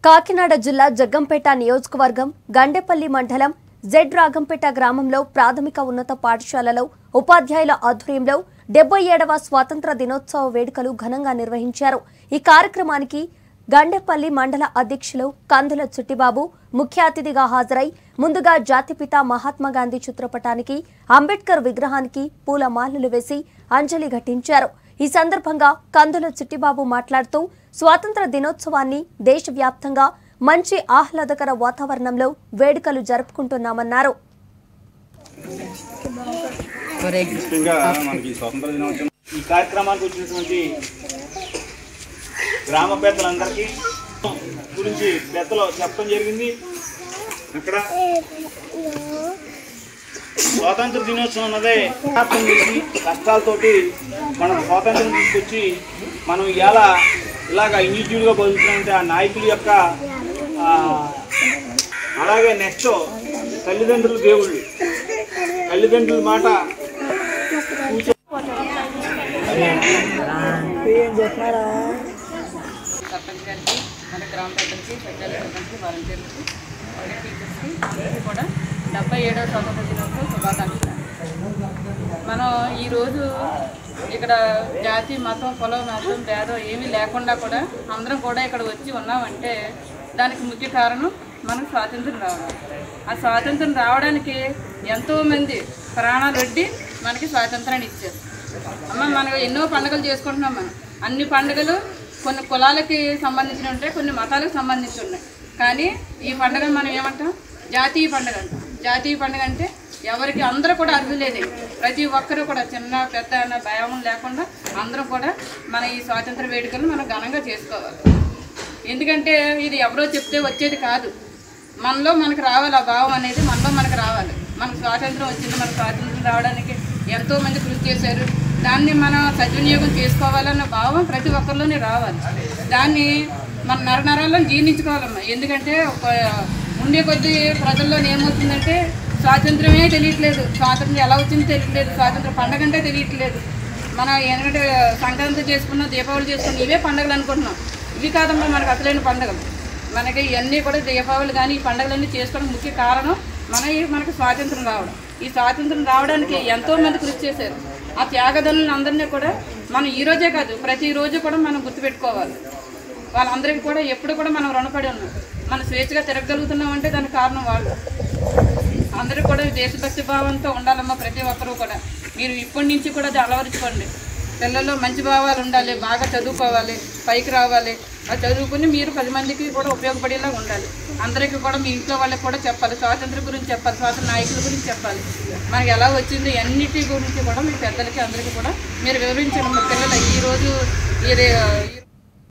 కాకినాడ జిల్లా జగ్గంపేట నియోజకవర్గం గండేపల్లి మండలం జెడ్ రాగంపేట గ్రామంలో ప్రాథమిక ఉన్నత పాఠశాలలో ఉపాధ్యాయుల ఆధ్వర్యంలో డెబ్బై ఏడవ స్వాతంత్ర దినోత్సవ వేడుకలు ఘనంగా నిర్వహించారు ఈ కార్యక్రమానికి గండేపల్లి మండల అధ్యక్షులు కందుల చుట్టిబాబు ముఖ్య అతిథిగా హాజరై ముందుగా జాతిపిత మహాత్మా గాంధీ చిత్రపటానికి అంబేద్కర్ విగ్రహానికి పూలమాలలు వేసి అంజలి ఘటించారు ఈ సందర్భంగా కందుల చిట్టిబాబు మాట్లాడుతూ స్వాతంత్ర దినోత్సవాన్ని దేశవ్యాప్తంగా మంచి ఆహ్లాదకర వాతావరణంలో వేడుకలు జరుపుకుంటున్నామన్నారు ముఖ్యంగా మనకి స్వాతంత్ర దినోత్సవం ఈ కార్యక్రమానికి వచ్చినటువంటి గ్రామ పెద్దలందరికీ గురించి పెద్దలు చెప్పడం జరిగింది ఇక్కడ స్వాతంత్ర దినోత్సవం అన్నదే పోరాటం చేసి కష్టాలతోటి మనం స్వాతంత్రం తీసుకొచ్చి మనం ఎలా ఇలాగ ఇండివిజువల్గా బతుకుతున్నామంటే ఆ నాయకుల యొక్క ఆ, అలాగే నెక్స్ట్ తల్లిదండ్రులు దేవుళ్ళు తల్లిదండ్రుల మాట సర్పంచ్ గారికి మన గ్రామ పెద్దలకి పంచాయతీ సర్పంచ్కి వాలంటీర్లకి అలాగే టీచర్స్కి అందరికీ కూడా డెబ్బై ఏడవ స్వాతంత్ర దినోత్సవ శుభాకాంక్షలు మనం ఈరోజు ఇక్కడ జాతి మతం కులం మతం భేదం ఏమీ లేకుండా కూడా అందరం కూడా ఇక్కడ వచ్చి ఉన్నామంటే దానికి ముఖ్య కారణం మనకు స్వాతంత్రం రావడం ఆ స్వాతంత్రం రావడానికి ఎంతోమంది ప్రాణాలు పెట్టి మనకి స్వాతంత్రాన్ని ఇచ్చారు అమ్మ మనం ఎన్నో పండుగలు చేసుకుంటున్నాం మనం అన్ని పండుగలు కొన్ని కులాలకి సంబంధించి ఉంటాయి కొన్ని మతాలకు సంబంధించి ఉన్నాయి కానీ ఈ పండుగ మనం ఏమంటాం జాతీయ పండుగ అంటాం జాతీయ పండుగ అంటే ఎవరికి అందరూ కూడా అర్హులేదే ప్రతి ఒక్కరూ కూడా చిన్న పెద్ద అన్న భయం లేకుండా అందరం కూడా మన ఈ స్వాతంత్ర వేడుకలు మనం ఘనంగా చేసుకోవాలి ఎందుకంటే ఇది ఎవరో చెప్తే వచ్చేది కాదు మనలో మనకు రావాలి ఆ భావం అనేది మనలో మనకు రావాలి మనకు స్వాతంత్రం వచ్చింది మన స్వాతంత్రం రావడానికి ఎంతో మంది కృషి చేశారు దాన్ని మనం సద్వినియోగం చేసుకోవాలన్న భావం ప్రతి ఒక్కరిలోనే రావాలి దాన్ని మన నరనరాల్లో జీర్ణించుకోవాలమ్మా ఎందుకంటే ఒక ఉండే కొద్ది ప్రజల్లో ఏమవుతుందంటే స్వాతంత్రమే తెలియట్లేదు స్వాతంత్రం ఎలా వచ్చిందో తెలియట్లేదు స్వాతంత్ర పండగ అంటే తెలియట్లేదు మనం ఎందుకంటే సంక్రాంతి చేసుకున్నాం దీపావళి చేసుకున్నాం ఇవే పండుగలు అనుకుంటున్నాం ఇవి కాదమ్మా మనకు అసలైన పండుగలు మనకి ఇవన్నీ కూడా దీపావళి కానీ ఈ పండుగలన్నీ చేసుకోవడం ముఖ్య కారణం మన ఈ- మనకు స్వాతంత్రం రావడం ఈ స్వాతంత్రం రావడానికి ఎంతో మంది కృషి చేశారు ఆ త్యాగదనులను అందరినీ కూడా మనం ఈ రోజే కాదు ప్రతిరోజు కూడా మనం గుర్తుపెట్టుకోవాలి వాళ్ళందరికీ కూడా ఎప్పుడు కూడా మనం రుణపడి ఉన్నాం మనం స్వేచ్ఛగా తిరగగలుగుతున్నాం అంటే దానికి కారణం వాళ్ళు అందరూ కూడా దేశభక్తి భావంతో ఉండాలమ్మా ప్రతి ఒక్కరూ కూడా మీరు ఇప్పటి నుంచి కూడా అది అలవరుచుకోండి పిల్లల్లో మంచి భావాలు ఉండాలి బాగా చదువుకోవాలి పైకి రావాలి అది చదువుకుని మీరు పది మందికి కూడా ఉపయోగపడేలా ఉండాలి అందరికీ కూడా మీ ఇంట్లో వాళ్ళకి కూడా చెప్పాలి స్వాతంత్రం గురించి చెప్పాలి స్వాతంత్ర నాయకుల గురించి చెప్పాలి మనకి ఎలా వచ్చింది అన్నిటి గురించి కూడా మీ పెద్దలకి అందరికీ కూడా మీరు వివరించండి మీ పిల్లలు ఈరోజు ఈ